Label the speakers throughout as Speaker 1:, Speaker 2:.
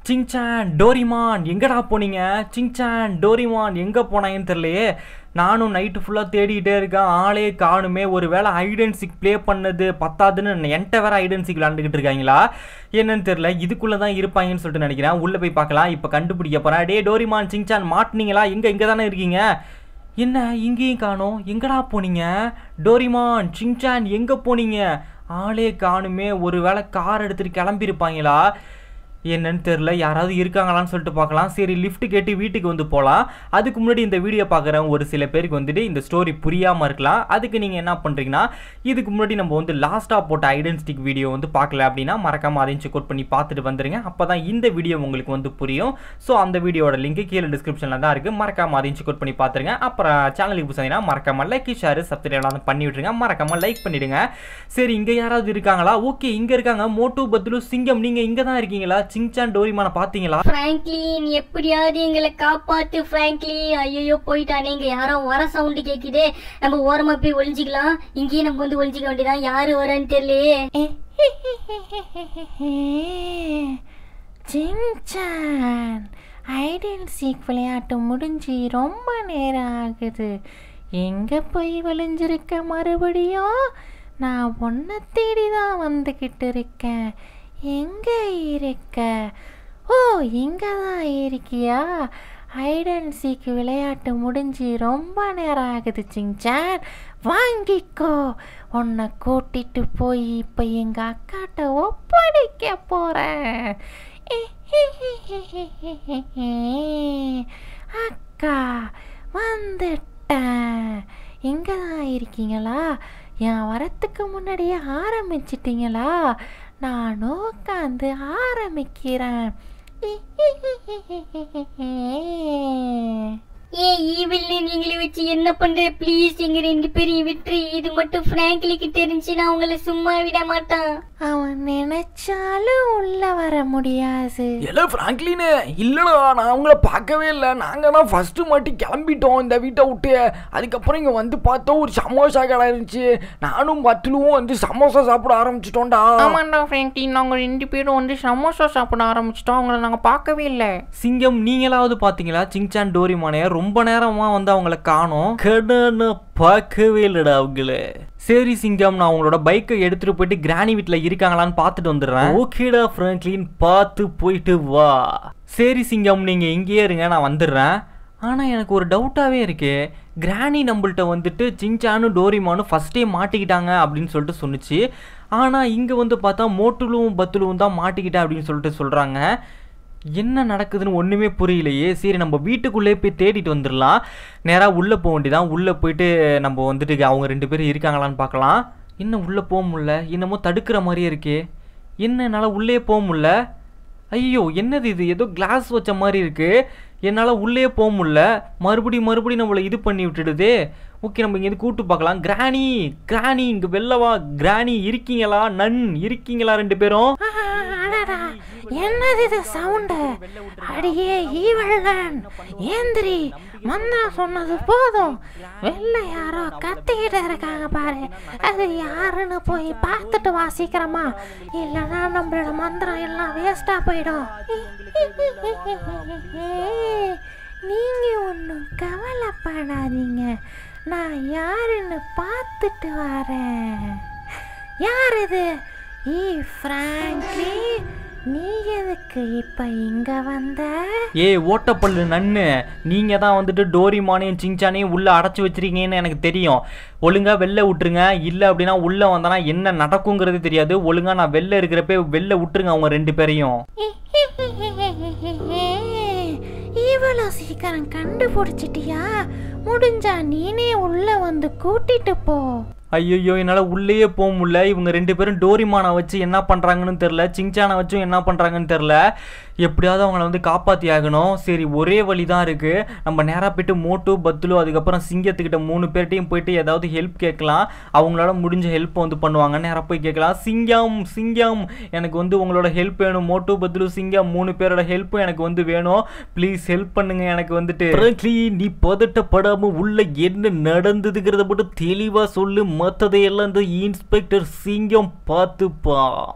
Speaker 1: சிங்சான் Doraemon எங்கடா போனீங்க சிங்சான் Doraemon எங்கே போனாங்கன்னு தெரியலையே நானும் நைட்டு ஃபுல்லாக தேடிக்கிட்டே இருக்கேன் ஆளே காணுமே ஒரு வேளை ஐடென்சிக் ப்ளே பண்ணது பத்தாதுன்னு என்கிட்ட வேற ஐடென்சிக் விளாண்டுக்கிட்டு இருக்காங்களா என்னன்னு தெரியல இதுக்குள்ளே தான் இருப்பாங்கன்னு சொல்லிட்டு நினைக்கிறேன் உள்ளே போய் பார்க்கலாம் இப்போ கண்டுபிடிக்க போகிறேன் டே டோரிமான் சிங்சான் மாட்டினீங்களா எங்கே இங்கே தானே இருக்கீங்க என்ன இங்கேயும் காணோம் எங்கடா போனீங்க டோரிமான் சிங்சான் எங்கே போனீங்க ஆளே காணுமே ஒரு வேளை கார் எடுத்துகிட்டு கிளம்பியிருப்பாங்களா என்னன்னு தெரில யாராவது இருக்காங்களான்னு சொல்லிட்டு பார்க்கலாம் சரி லிஃப்ட் கேட்டு வீட்டுக்கு வந்து போகலாம் அதுக்கு முன்னாடி இந்த வீடியோ பார்க்குற ஒரு சில பேருக்கு வந்துட்டு இந்த ஸ்டோரி புரியாமல் இருக்கலாம் அதுக்கு நீங்கள் என்ன பண்ணுறீங்கன்னா இதுக்கு முன்னாடி நம்ம வந்து லாஸ்ட்டாக போட்ட ஐடென்டிக் வீடியோ வந்து பார்க்கல அப்படின்னா மறக்காமல் அதையும் செக் அவுட் பண்ணி பார்த்துட்டு வந்துருங்க அப்போ தான் இந்த வீடியோ உங்களுக்கு வந்து புரியும் ஸோ அந்த வீடியோட லிங்க் கீழே டிஸ்கிரிப்ஷனில் தான் இருக்குது மறக்காமல் அதையும் செக் அவுட் பண்ணி பார்த்துருங்க அப்புறம் சேனலுக்கு புதுசாக மறக்காமல் லைக் ஷேர் சப்ஸ்கிரைப் எல்லாம் பண்ணி விட்டுருங்க மறக்காமல் லைக் பண்ணிடுங்க சரி இங்கே யாராவது இருக்காங்களா ஓகே இங்கே இருக்காங்க மோட்டு பத்லு சிங்கம் நீங்கள் இங்கே தான் இருக்கீங்களா சிங்சான் டோரிமான பார்த்தீங்களா
Speaker 2: பிராங்க்லின் எப்படியாவது எங்களை காப்பாத்து பிராங்க்லின் ஐயோ போயிட்டானே இங்க யாரோ வர சவுண்ட் கேக்குதே நம்ம ஓரமா போய் ஒளிஞ்சிக்கலாம் இங்கேயே நம்ம வந்து ஒளிஞ்சிக்க வேண்டியதான் யாரு வரேன்னு தெரியலையே
Speaker 3: சிங்சான் ஐடென்ட் சீக் விளையாட்டு முடிஞ்சு ரொம்ப நேரம் ஆகுது எங்கே போய் விளைஞ்சிருக்க மறுபடியும் நான் உன்னை தேடி தான் வந்துக்கிட்டு இருக்கேன் எங்கே இருக்க ஓ இங்கே தான் இருக்கியா ஐடன் சீக் விளையாட்டு முடிஞ்சு ரொம்ப நேரம் ஆகுது சிங்சான் வாங்கிக்கோ உன்னை கூட்டிட்டு போய் இப்போ எங்கள் அக்காட்ட ஒப்படைக்க போகிறேன் அக்கா வந்துட்டேன் இங்கே தான் இருக்கீங்களா என் வரத்துக்கு முன்னாடியே ஆரம்பிச்சிட்டிங்களா நானும் உட்காந்து ஆரம்பிக்கிறேன்
Speaker 2: ஏ ஈவில் நீங்களே வச்சு என்ன பண்ற ப்ளீஸ் எங்க ரெண்டு பேரையும் விட்டுரு இது மட்டும் பிராங்க்லிக்கு தெரிஞ்சு நான் உங்களை சும்மா விட மாட்டான்
Speaker 3: அவன் நினைச்சாலும் உள்ள வர முடியாது
Speaker 1: இல்லை ஃப்ராங்க்லினு இல்லைடா நான் அவங்கள பார்க்கவே இல்லை நாங்கள் தான் ஃபஸ்ட்டு மாட்டி கிளம்பிட்டோம் இந்த வீட்டை விட்டு அதுக்கப்புறம் இங்கே வந்து பார்த்தோம் ஒரு சமோசா கடை இருந்துச்சு நானும் பத்துலுவும் வந்து சமோசா சாப்பிட ஆரம்பிச்சிட்டோம்டா
Speaker 4: ஆமாண்டா ஃப்ரெண்டி நாங்கள் ரெண்டு பேரும் வந்து சமோசா சாப்பிட ஆரம்பிச்சிட்டோம் அவங்கள நாங்கள் பார்க்கவே இல்லை
Speaker 1: சிங்கம் நீங்களாவது பார்த்தீங்களா சிங்சான் டோரிமானே ரொம்ப நேரமாக வந்து அவங்கள காணோம் கடனை பார்க்கவே இல்லைடா அவங்கள சரி சிங்கம் நான் உங்களோட பைக்கை எடுத்துட்டு போயிட்டு கிராணி வீட்டில் இருக்காங்களான்னு பார்த்துட்டு வந்துடுறேன் ஓகேடா ஃப்ராங்க்லின் பார்த்து போயிட்டு வா சரி சிங்கம் நீங்கள் இங்கேயே இருங்க நான் வந்துடுறேன் ஆனால் எனக்கு ஒரு டவுட்டாகவே இருக்கு கிராணி நம்மள்ட்ட வந்துட்டு சிங்சானும் டோரிமானும் ஃபஸ்ட்டே மாட்டிக்கிட்டாங்க அப்படின்னு சொல்லிட்டு சொன்னுச்சு ஆனால் இங்கே வந்து பார்த்தா மோட்டுலும் பத்துலும் தான் மாட்டிக்கிட்டேன் அப்படின்னு சொல்லிட்டு சொல்கிறாங்க என்ன நடக்குதுன்னு ஒன்றுமே புரியலையே சரி நம்ம வீட்டுக்குள்ளே போய் தேடிட்டு வந்துடலாம் நேராக உள்ளே போக வேண்டியதான் உள்ளே போயிட்டு நம்ம வந்துட்டு அவங்க ரெண்டு பேரும் இருக்காங்களான்னு பார்க்கலாம் இன்னும் உள்ளே போக முடில என்னமோ தடுக்கிற மாதிரியே இருக்கே என்ன என்னால் உள்ளே போக முடில ஐயோ என்னது இது ஏதோ கிளாஸ் வச்ச மாதிரி இருக்கு என்னால் உள்ளே போக முடில மறுபடியும் மறுபடியும் நம்மளை இது பண்ணி விட்டுடுதே ஓகே நம்ம இங்கேருந்து கூட்டு பார்க்கலாம் கிராணி கிராணி இங்கே வெளிலவா கிராணி இருக்கீங்களா நன் இருக்கீங்களா ரெண்டு பேரும்
Speaker 3: அடடா என்னது இது சவுண்டு அடியே ஈவள்ளன் ஏந்திரி மந்தா சொன்னது போதும் வெளில யாரோ கத்திக்கிட்டு இருக்காங்க பாரு அது யாருன்னு போய் பார்த்துட்டு வா சீக்கிரமா இல்லைன்னா நம்மளோட மந்திரம் எல்லாம் வேஸ்டா போயிடும் நீங்க ஒன்றும் கவலைப்படாதீங்க நான் யாருன்னு பார்த்துட்டு வரேன் யார் இது ஈ ஃப்ராங்க்லி நீ எதுக்கு இப்போ இங்க வந்த
Speaker 1: ஏ ஓட்டப்பல்லு நன்னு நீங்கள் தான் வந்துட்டு டோரிமானையும் சிங்சானையும் உள்ளே அடைச்சி வச்சிருக்கீங்கன்னு எனக்கு தெரியும் ஒழுங்காக வெளில விட்டுருங்க இல்லை அப்படின்னா உள்ளே வந்தனா என்ன நடக்குங்கிறது தெரியாது ஒழுங்காக நான் வெளில இருக்கிறப்ப வெளில விட்டுருங்க அவங்க ரெண்டு பேரையும்
Speaker 3: இவ்வளோ சீக்கிரம் கண்டுபிடிச்சிட்டியா முடிஞ்சா நீனே உள்ள வந்து கூட்டிட்டு போ
Speaker 1: ஐயோ என்னால் உள்ளேயே போக முடியல இவங்க ரெண்டு பேரும் டோரிமானை வச்சு என்ன பண்ணுறாங்கன்னு தெரில சிங்சானை வச்சும் என்ன பண்ணுறாங்கன்னு தெரில எப்படியாவது அவங்கள வந்து காப்பாற்றி ஆகணும் சரி ஒரே வழி தான் இருக்குது நம்ம நேராக போயிட்டு மோட்டு பத்துலு அதுக்கப்புறம் சிங்கத்துக்கிட்ட மூணு பேர்ட்டையும் போயிட்டு ஏதாவது ஹெல்ப் கேட்கலாம் அவங்களால முடிஞ்ச ஹெல்ப் வந்து பண்ணுவாங்க நேராக போய் கேட்கலாம் சிங்கம் சிங்கம் எனக்கு வந்து உங்களோட ஹெல்ப் வேணும் மோட்டு பத்துலு சிங்கம் மூணு பேரோட ஹெல்ப்பும் எனக்கு வந்து வேணும் ப்ளீஸ் ஹெல்ப் பண்ணுங்க எனக்கு வந்துட்டு Frankly, நீ பதட்டப்படாம உள்ள என்ன நடந்ததுங்கிறத மட்டும் தெளிவா சொல்லு மற்றதையெல்லாம் இந்த இன்ஸ்பெக்டர் சிங்கம் பார்த்துப்பா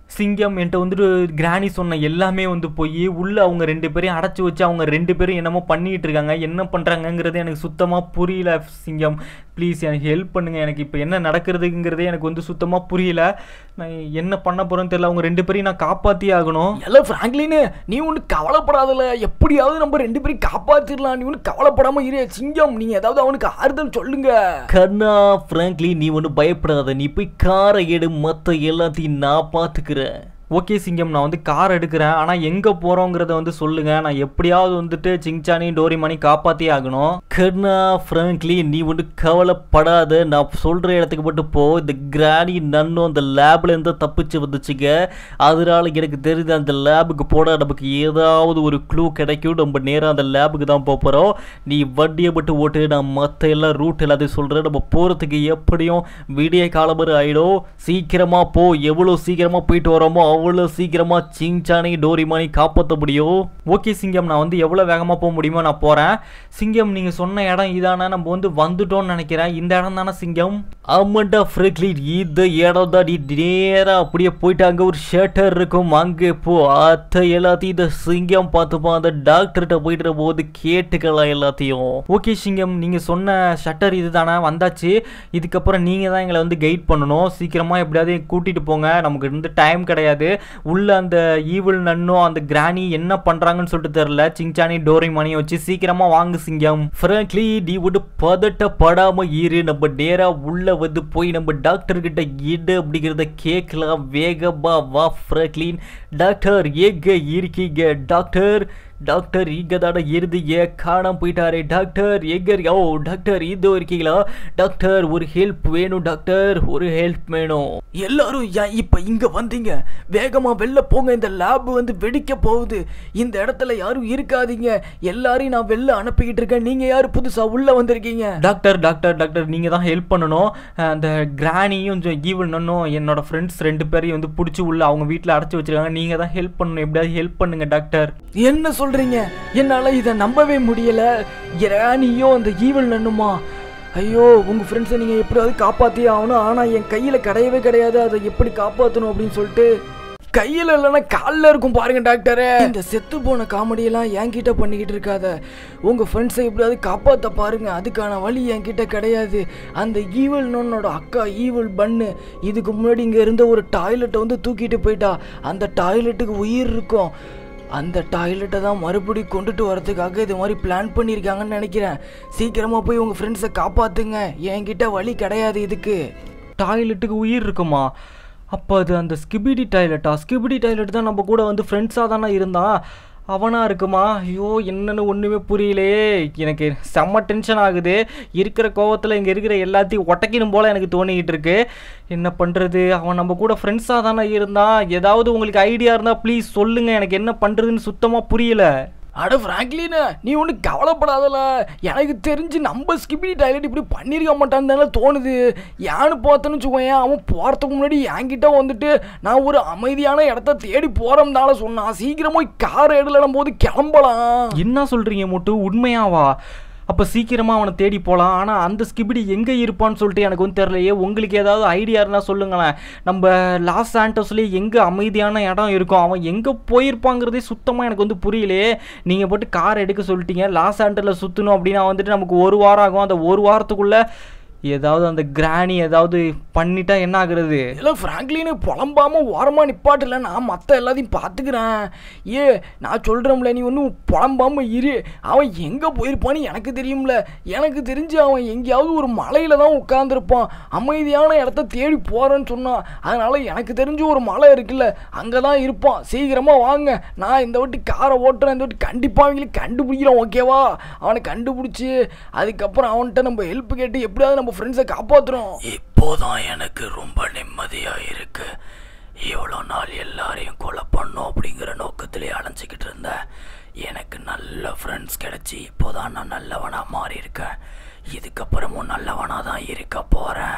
Speaker 1: சிங்கம் என்கிட்ட வந்துட்டு கிராணி சொன்ன எல்லாமே வந்து போய் உள்ளே அவங்க ரெண்டு பேரையும் அடைச்சி வச்சு அவங்க ரெண்டு பேரும் என்னமோ பண்ணிட்டு இருக்காங்க என்ன பண்ணுறாங்கங்கிறது எனக்கு சுத்தமாக புரியல சிங்கம் ப்ளீஸ் எனக்கு ஹெல்ப் பண்ணுங்கள் எனக்கு இப்போ என்ன நடக்கிறதுங்கிறதே எனக்கு வந்து சுத்தமாக புரியல நான் என்ன பண்ண போகிறேன்னு தெரியல அவங்க ரெண்டு பேரையும் நான் காப்பாற்றி ஆகணும்
Speaker 5: எல்லாம் ஃப்ராங்க்லின் நீ ஒன்று கவலைப்படாதல எப்படியாவது நம்ம ரெண்டு பேரும் காப்பாத்திடலாம் நீ ஒன்று கவலைப்படாம இரு சிங்கம் நீங்க ஏதாவது அவனுக்கு ஆறுதல் சொல்லுங்க
Speaker 1: கர்ணா ஃப்ராங்க்லி நீ ஒன்றும் பயப்படாத நீ போய் காரை எடு மற்ற எல்லாத்தையும் நான் பார்த்துக்கிறேன் ஓகே சிங்கம் நான் வந்து கார் எடுக்கிறேன் ஆனால் எங்கே போகிறோங்கிறத வந்து சொல்லுங்கள் நான் எப்படியாவது வந்துட்டு சிங்சானி டோரிமானி காப்பாற்றியே ஆகணும் கர்ணா ஃப்ராங்க்லி நீ ஒன்று கவலைப்படாத நான் சொல்கிற இடத்துக்கு மட்டும் போ இந்த கிராணி நன்னும் அந்த லேப்ல இருந்து தப்பிச்சு வந்துச்சுங்க அதனால எனக்கு தெரியுது அந்த லேபுக்கு போனால் நமக்கு ஏதாவது ஒரு க்ளூ கிடைக்கும் நம்ம நேராக அந்த லேபுக்கு தான் போக போகிறோம் நீ வண்டியை மட்டும் ஓட்டு நான் மற்ற எல்லாம் ரூட் எல்லாத்தையும் சொல்கிறேன் நம்ம போகிறதுக்கு எப்படியும் விடிய காலம்பரு ஆகிடும் சீக்கிரமாக போ எவ்வளோ சீக்கிரமாக போயிட்டு வரோமோ அவ்வளோ சீக்கிரமாக சிங்சானி டோரிமானி காப்பாற்ற முடியும் ஓகே சிங்கம் நான் வந்து எவ்வளோ வேகமாக போக முடியுமோ நான் போகிறேன் சிங்கம் நீங்கள் சொன்ன இடம் இதானே நம்ம வந்து வந்துட்டோம்னு நினைக்கிறேன் இந்த இடம் தானே சிங்கம் ஆமாண்டா ஃப்ரெக்லி இந்த இடம் தான் நீ நேராக அப்படியே போயிட்டு அங்கே ஒரு ஷட்டர் இருக்கும் அங்கே போ அத்தை எல்லாத்தையும் இந்த சிங்கம் பார்த்துப்போம் அந்த டாக்டர்கிட்ட போயிட்டு போது கேட்டுக்கலாம் எல்லாத்தையும் ஓகே சிங்கம் நீங்கள் சொன்ன ஷட்டர் இது தானே வந்தாச்சு இதுக்கப்புறம் நீங்கள் தான் எங்களை வந்து கைட் பண்ணணும் சீக்கிரமாக எப்படியாவது கூட்டிகிட்டு போங்க நமக்கு வந்து டைம் கிடையாது உள்ள அந்த ஈவில் நன்னும் அந்த கிராணி என்ன பண்ணுறாங்கன்னு சொல்லிட்டு தெரில சிங்சானி டோரிமானியை வச்சு சீக்கிரமாக வாங்க சிங்கம் ஃப்ராங்க்லி நீ விட்டு பதட்டப்படாம இரு நம்ம நேராக உள்ள வந்து போய் நம்ம டாக்டர் கிட்ட இடு அப்படிங்கிறத கேட்கலாம் வேகமா வா ஃப்ராங்க்லின் டாக்டர் எங்க இருக்கீங்க டாக்டர் டாக்டர் இங்க தானே இருந்தீங்க காணாம போயிட்டாரே டாக்டர் எங்க இருக்கு- ஓ டாக்டர் இதோ இருக்கீங்களா டாக்டர் ஒரு ஹெல்ப் வேணும் டாக்டர் ஒரு ஹெல்ப் வேணும்
Speaker 5: எல்லாரும் ஏன் இப்ப இங்க வந்தீங்க வேகமா வெளில போங்க இந்த லேப் வந்து வெடிக்க போகுது இந்த இடத்துல யாரும் இருக்காதீங்க எல்லாரையும் நான் வெளில அனுப்பிக்கிட்டு இருக்கேன் நீங்க யாரு புதுசா உள்ள வந்திருக்கீங்க
Speaker 1: டாக்டர் டாக்டர் டாக்டர் நீங்கள் தான் ஹெல்ப் பண்ணணும் அஹ் அந்த கிராணியும் ஈவல் நன்னும் என்னோட ஃப்ரெண்ட்ஸ் ரெண்டு பேரையும் வந்து பிடிச்சி உள்ள அவங்க வீட்டில் அடைச்சி வச்சிருக்காங்க நீங்கள் தான் ஹெல்ப் பண்ணணும் எப்படியாவது ஹெல்ப் பண்ணுங்க டாக்டர்
Speaker 5: என்ன சொல்றீங்க என்னால இதை நம்பவே முடியல இரானியும் அந்த ஈவல் நண்ணுமா ஐயோ உங்க ஃப்ரெண்ட்ஸை நீங்க எப்படியாவது காப்பாத்தியே ஆகணும் ஆனா என் கையில கிடையவே கிடையாது அதை எப்படி காப்பாத்தணும் அப்படின்னு சொல்லிட்டு கையில இல்லைன்னா காலில் இருக்கும் பாருங்க டாக்டரே இந்த செத்து போன காமெடியெல்லாம் என்கிட்ட பண்ணிக்கிட்டு இருக்காத உங்க ஃப்ரெண்ட்ஸை எப்படியாவது காப்பாத்த பாருங்க அதுக்கான வழி என்கிட்ட கிடையாது அந்த ஈவல் நோனோட அக்கா ஈவல் பன்னு இதுக்கு முன்னாடி இங்க இருந்த ஒரு டாய்லெட்டை வந்து தூக்கிட்டு போயிட்டா அந்த டாய்லெட்டுக்கு உயிர் இருக்கும் அந்த டாய்லெட்டை தான் மறுபடியும் கொண்டுட்டு வரதுக்காக இது மாதிரி பிளான் பண்ணியிருக்காங்கன்னு நினைக்கிறேன் சீக்கிரமாக போய் உங்கள் ஃப்ரெண்ட்ஸை காப்பாற்றுங்க என்கிட்ட வழி கிடையாது இதுக்கு
Speaker 1: டாய்லெட்டுக்கு உயிர் இருக்குமா அப்போ அது அந்த ஸ்கிபிடி டாய்லெட்டா ஸ்கிபிடி டாய்லெட் தான் நம்ம கூட வந்து ஃப்ரெண்ட்ஸாக தானே இருந்தான் அவனா இருக்குமா ஐயோ என்னன்னு ஒன்றுமே புரியலையே எனக்கு செம்ம டென்ஷன் ஆகுது இருக்கிற கோவத்தில் இங்கே இருக்கிற எல்லாத்தையும் ஒட்டக்கினும் போல் எனக்கு தோணிக்கிட்டு இருக்கு என்ன பண்ணுறது அவன் நம்ம கூட ஃப்ரெண்ட்ஸாக தானே இருந்தான் ஏதாவது உங்களுக்கு ஐடியா இருந்தால் ப்ளீஸ் சொல்லுங்கள் எனக்கு என்ன பண்ணுறதுன்னு சுத்தமாக புரியல
Speaker 5: அட ஃப்ராங்க்லின் நீ ஒன்றும் கவலைப்படாதல எனக்கு தெரிஞ்சு நம்ம ஸ்கிபிடி டாய்லெட் இப்படி பண்ணியிருக்க மாட்டான்னு தானே தோணுது ஏன்னு பார்த்தோன்னு வச்சுக்கோயேன் அவன் போகிறதுக்கு முன்னாடி என்கிட்ட வந்துட்டு நான் ஒரு அமைதியான இடத்த தேடி போகிறோம்னால சொன்னான் சீக்கிரமா கார் எடுலனும் போது கிளம்பலாம்
Speaker 1: என்ன சொல்கிறீங்க மொட்டு உண்மையாவா அப்போ சீக்கிரமாக அவனை தேடி போகலாம் ஆனால் அந்த ஸ்கிபிடி எங்கே இருப்பான்னு சொல்லிட்டு எனக்கு வந்து தெரியலையே உங்களுக்கு ஏதாவது ஐடியா இருந்தால் சொல்லுங்களேன் நம்ம லாஸ் சாண்டோஸ்லேயே எங்கே அமைதியான இடம் இருக்கும் அவன் எங்கே போயிருப்பாங்கிறதே சுத்தமாக எனக்கு வந்து புரியலையே நீங்கள் போட்டு கார் எடுக்க சொல்லிட்டீங்க லாஸ் சாண்டரில் சுற்றணும் அப்படின்னா வந்துட்டு நமக்கு ஒரு வாரம் ஆகும் அந்த ஒரு வாரத்துக்குள்ளே ஏதாவது அந்த கிராணி ஏதாவது பண்ணிட்டா என்ன ஆகுறது
Speaker 5: எல்லாம் ஃப்ராங்க்லின்னு புலம்பாம ஓரமாக நிப்பாட்டல நான் மற்ற எல்லாத்தையும் பார்த்துக்கிறேன் ஏ நான் சொல்கிறோம்ல நீ ஒன்றும் புலம்பாம இரு அவன் எங்கே போயிருப்பான்னு எனக்கு தெரியும்ல எனக்கு தெரிஞ்சு அவன் எங்கேயாவது ஒரு மலையில தான் உட்காந்துருப்பான் அமைதியான இடத்த தேடி போகிறேன்னு சொன்னான் அதனால எனக்கு தெரிஞ்ச ஒரு மலை இருக்குல்ல அங்கே தான் இருப்பான் சீக்கிரமாக வாங்க நான் இந்த வாட்டி காரை ஓட்டுறேன் இந்த வாட்டி கண்டிப்பாக அவங்களுக்கு கண்டுபிடிக்கிறோம் ஓகேவா அவனை கண்டுபிடிச்சி அதுக்கப்புறம் அவன்கிட்ட நம்ம ஹெல்ப் கேட்டு எப்படியாவது நம்ம ஃப்ரெண்ட்ஸை காப்பாற்றுறோம்
Speaker 6: இப்போதான் எனக்கு ரொம்ப நிம்மதியா இருக்கு இவ்வளோ நாள் எல்லாரையும் கொலை பண்ணும் அப்படிங்கிற நோக்கத்திலே அலைஞ்சிக்கிட்டு இருந்தேன் எனக்கு நல்ல ஃப்ரெண்ட்ஸ் கிடைச்சி இப்போதான் நான் நல்லவனா மாறி இருக்கேன் இதுக்கப்புறமும் நல்லவனா தான் இருக்க போறேன்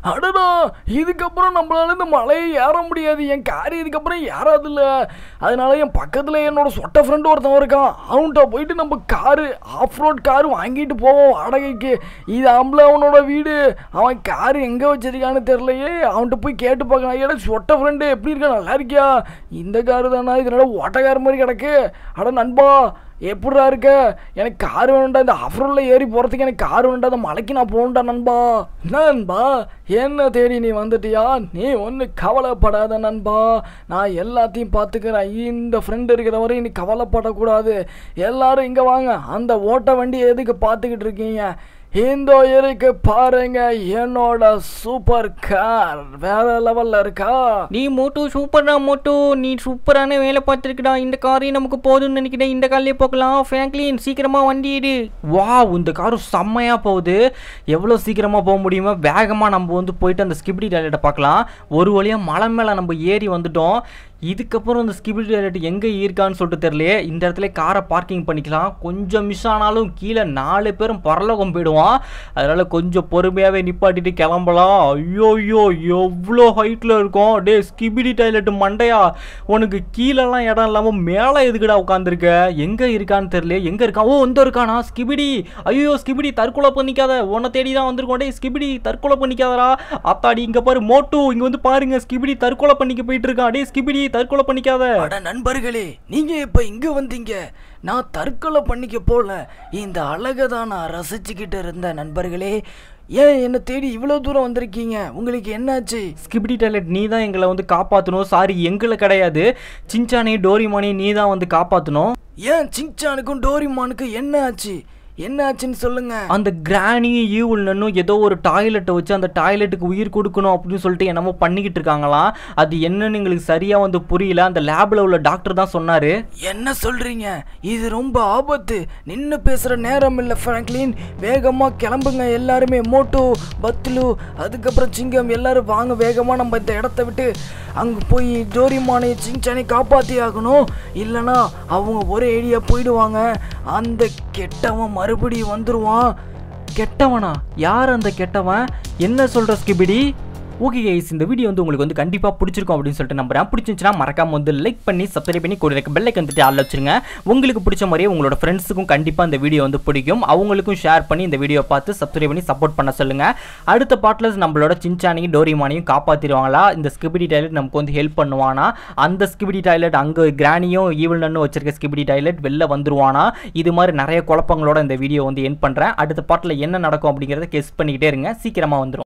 Speaker 5: அடடா இதுக்கப்புறம் நம்மளால இந்த மலையை ஏற முடியாது என் கார் இதுக்கப்புறம் ஏறாதில்ல அதனால என் பக்கத்தில் என்னோட சொட்ட ஃப்ரெண்டு ஒருத்தன் இருக்கான் அவன்கிட்ட போயிட்டு நம்ம காரு ஆஃப் ரோட் கார் வாங்கிட்டு போவோம் வாடகைக்கு இது ஆம்பளை அவனோட வீடு அவன் கார் எங்கே வச்சிருக்கான்னு தெரியலையே அவன்கிட்ட போய் கேட்டு பார்க்கலாம் ஏடா சொட்ட ஃப்ரெண்டு எப்படி இருக்கா நல்லா இருக்கியா இந்த காரு தானா இதனால ஓட்டக்கார மாதிரி கிடக்கு அட நண்பா எப்படிடா இருக்க எனக்கு கார் வேணும்டா இந்த ஆஃப்ரோடில் ஏறி போகிறதுக்கு எனக்கு கார் வேணும்டா அந்த மலைக்கு நான் போகணும்டா நண்பா என்ன நண்பா என்ன தேடி நீ வந்துட்டியா நீ ஒன்று கவலைப்படாத நண்பா நான் எல்லாத்தையும் பார்த்துக்கிறேன் இந்த ஃப்ரெண்டு இருக்கிற வரையும் நீ கவலைப்படக்கூடாது எல்லாரும் இங்கே வாங்க அந்த ஓட்ட வண்டி எதுக்கு பார்த்துக்கிட்டு இருக்கீங்க இந்த இருக்கு பாருங்க என்னோட சூப்பர் கார் வேற லெவல்ல இருக்கா
Speaker 1: நீ மோட்டோ சூப்பர்டா மோட்டோ நீ சூப்பரான வேலை பார்த்துருக்குடா இந்த காரே நமக்கு போதும்னு நினைக்கிறேன் இந்த கார்லயே போகலாம் ஃப்ராங்க்லின் சீக்கிரமா வண்டி எடு வா இந்த காரு செம்மையா போகுது எவ்வளோ சீக்கிரமா போக முடியுமோ வேகமா நம்ம வந்து போயிட்டு அந்த ஸ்கிபிடி டாய்லெட்டை பார்க்கலாம் ஒரு வழியா மலை மேலே நம்ம ஏறி வந்துட்டோம் இதுக்கப்புறம் இந்த ஸ்கிபிடி டாய்லெட் எங்கே இருக்கான்னு சொல்லிட்டு தெரியலையே இந்த இடத்துல காரை பார்க்கிங் பண்ணிக்கலாம் கொஞ்சம் மிஸ் ஆனாலும் கீழே நாலு பேரும் பரலோகம் போயிடுவான் அதனால கொஞ்சம் பொறுமையாகவே நிப்பாட்டிட்டு கிளம்பலாம் ஐயோ ஐயோ எவ்வளோ ஹைட்டில் இருக்கும் டே ஸ்கிபிடி டாய்லெட் மண்டையா உனக்கு கீழெல்லாம் இடம் இல்லாமல் மேலே எதுக்குடா உட்காந்துருக்க எங்கே இருக்கான்னு தெரியல எங்கே இருக்கான் ஓ இந்த இருக்கானா ஸ்கிபிடி ஐயோ ஸ்கிபிடி தற்கொலை பண்ணிக்காத உன்னை தேடி தான் வந்திருக்கோம் டே ஸ்கிபிடி தற்கொலை பண்ணிக்காதடா அத்தாடி இங்கே பாரு மோட்டு இங்கே வந்து பாருங்க ஸ்கிபிடி தற்கொலை பண்ணிக்க போயிட்டு இருக்கான் டே ஸ்கிபிடி தற்கொலை பண்ணிக்காத
Speaker 5: அட நண்பர்களே நீங்க இப்ப இங்க வந்தீங்க நான் தற்கொலை பண்ணிக்க போல இந்த அழகை தான் நான் ரசிச்சுக்கிட்டு இருந்தேன் நண்பர்களே ஏன் என்னை தேடி இவ்வளோ தூரம் வந்திருக்கீங்க உங்களுக்கு என்னாச்சு
Speaker 1: ஸ்கிபிடி டாய்லெட் நீ தான் எங்களை வந்து காப்பாற்றணும் சாரி எங்களை கிடையாது சின்சானே டோரிமானே நீ தான் வந்து காப்பாற்றணும்
Speaker 5: ஏன் சிங்சானுக்கும் டோரிமானுக்கும் என்ன ஆச்சு என்ன ஆச்சுன்னு சொல்லுங்க
Speaker 1: அந்த கிராணி ஈவுல்னு ஏதோ ஒரு டாய்லெட்டை வச்சு அந்த டாய்லெட்டுக்கு உயிர் கொடுக்கணும் அப்படின்னு சொல்லிட்டு என்னமோ பண்ணிக்கிட்டு இருக்காங்களாம் அது என்னன்னு எங்களுக்கு சரியா வந்து புரியல அந்த லேப்ல உள்ள டாக்டர் தான் சொன்னாரு
Speaker 5: என்ன சொல்றீங்க இது ரொம்ப ஆபத்து நின்னு பேசுற நேரம் இல்ல பிராங்க்லின் வேகமா கிளம்புங்க எல்லாருமே மோட்டோ பத்லு அதுக்கப்புறம் சிங்கம் எல்லாரும் வாங்க வேகமா நம்ம இந்த இடத்த விட்டு அங்க போய் ஜோரிமானை சிங்சானை காப்பாத்தி ஆகணும் இல்லனா அவங்க ஒரே ஏரியா போயிடுவாங்க அந்த கெட்டவன் மறுபடியும் வந்துருவான்
Speaker 1: கெட்டவனா யார் அந்த கெட்டவன் என்ன சொல்ற ஸ்கிபிடி ஓகே கைஸ் இந்த வீடியோ வந்து உங்களுக்கு வந்து கண்டிப்பாக பிடிச்சிருக்கும் அப்படின்னு சொல்லிட்டு நம்புறேன் பிடிச்சிருந்துச்சுன்னா மறக்காம வந்து லைக் பண்ணி சப்ஸ்கிரைப் பண்ணி கூட இருக்க பெல்லைக்கு வந்துட்டு ஆள் வச்சிருங்க உங்களுக்கு பிடிச்ச மாதிரியே உங்களோட ஃப்ரெண்ட்ஸுக்கும் கண்டிப்பாக இந்த வீடியோ வந்து பிடிக்கும் அவங்களுக்கும் ஷேர் பண்ணி இந்த வீடியோ பார்த்து சப்ஸ்கிரைப் பண்ணி சப்போர்ட் பண்ண சொல்லுங்க அடுத்த பாட்டில் நம்மளோட சின்சானையும் டோரிமானையும் காப்பாற்றிடுவாங்களா இந்த ஸ்கிபிடி டாய்லெட் நமக்கு வந்து ஹெல்ப் பண்ணுவானா அந்த ஸ்கிபிடி டாய்லெட் அங்கே கிராணியும் ஈவல்னு வச்சிருக்க ஸ்கிபிடி டாய்லெட் வெளில வந்துருவானா இது மாதிரி நிறைய குழப்பங்களோட இந்த வீடியோ வந்து என் பண்ணுறேன் அடுத்த பாட்டில் என்ன நடக்கும் அப்படிங்கிறத கெஸ் பண்ணிக்கிட்டே இருங்க சீக்கிரமாக வந்துடும்